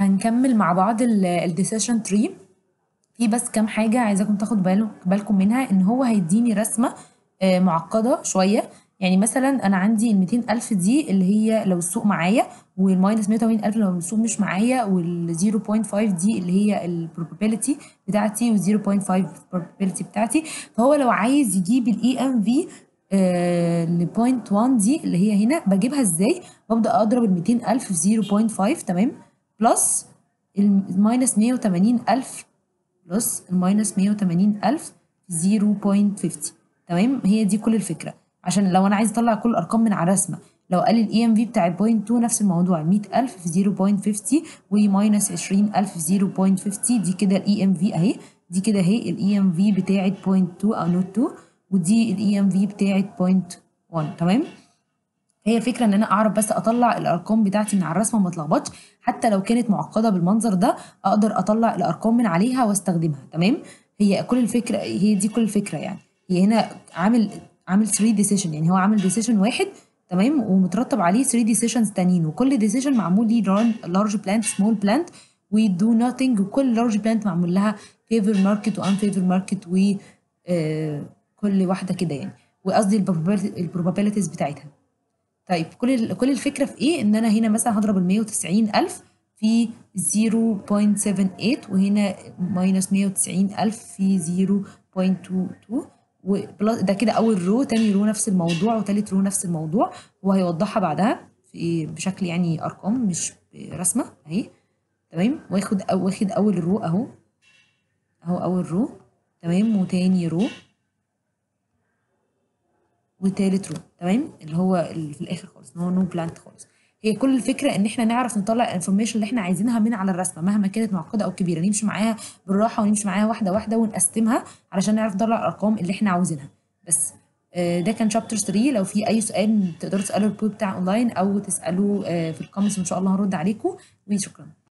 هنكمل مع بعض الديسيشن تري في بس كام حاجة عايزاكم تاخدوا بالو- بالكم منها إن هو هيديني رسمة آه، معقدة شوية يعني مثلا أنا عندي ال 200 ألف دي اللي هي لو السوق معايا والماينس 180 ألف لو السوق مش معايا وال 0.5 دي اللي هي ال probability بتاعتي وال 0.5 probability بتاعتي فهو لو عايز يجيب ال EMV ل 0.1 دي اللي هي هنا بجيبها ازاي؟ ببدأ أضرب ال 200 ألف في 0.5 تمام بلس الماينس 180 ألف بلس الماينس 180 ألف في 0.50 تمام هي دي كل الفكرة عشان لو أنا عايز أطلع كل الأرقام من على الرسمة لو قال ال EMV بتاع ال 0.2 نفس الموضوع 100 ألف في 0.50 وماينس 20 ألف في 0.50 دي كده ال EMV أهي دي كده اهي ال EMV بتاعت 0.2 أو نوت 2 ودي ال EMV بتاعت 0.1 تمام هي الفكره ان انا اعرف بس اطلع الارقام بتاعتي من على الرسمه وما اتلخبطش حتى لو كانت معقده بالمنظر ده اقدر اطلع الارقام من عليها واستخدمها تمام هي كل الفكره هي دي كل الفكره يعني هي هنا عامل عامل 3 ديسيشن يعني هو عامل ديسيشن واحد تمام ومترتب عليه 3 ديسيشنز تانيين وكل ديسيشن معمول ليه لارج بلانت سمول بلانت ودو نوثينج وكل لارج بلانت معمول لها فيفر ماركت وان فيفر ماركت و آه، كل واحده كده يعني وقصدي البروبابيلتيز بتاعتها طيب كل ال- كل الفكره في ايه ان انا هنا مثلا هضرب ال 190 الف في 0.78 وهنا ماينس 190 الف في 0.22 وبلس ده كده اول رو تاني رو نفس الموضوع وتالت رو نفس الموضوع هو هيوضحها بعدها في بشكل يعني ارقام مش رسمه اهي تمام واخد أو واخد اول رو اهو اهو اول رو تمام وتاني رو وتالت رو تمام اللي هو اللي في الاخر خالص اللي هو نو بلانت خالص هي كل الفكره ان احنا نعرف نطلع الانفورميشن اللي احنا عايزينها من على الرسمه مهما كانت معقده او كبيره نمشي معاها بالراحه ونمشي معاها واحده واحده ونقسمها علشان نعرف نطلع الارقام اللي احنا عاوزينها بس آه، ده كان شابتر 3 لو في اي سؤال تقدروا تسالوا البوي بتاع اونلاين او تسالوا آه، في الكومنتس وان شاء الله هرد عليكم وشكرا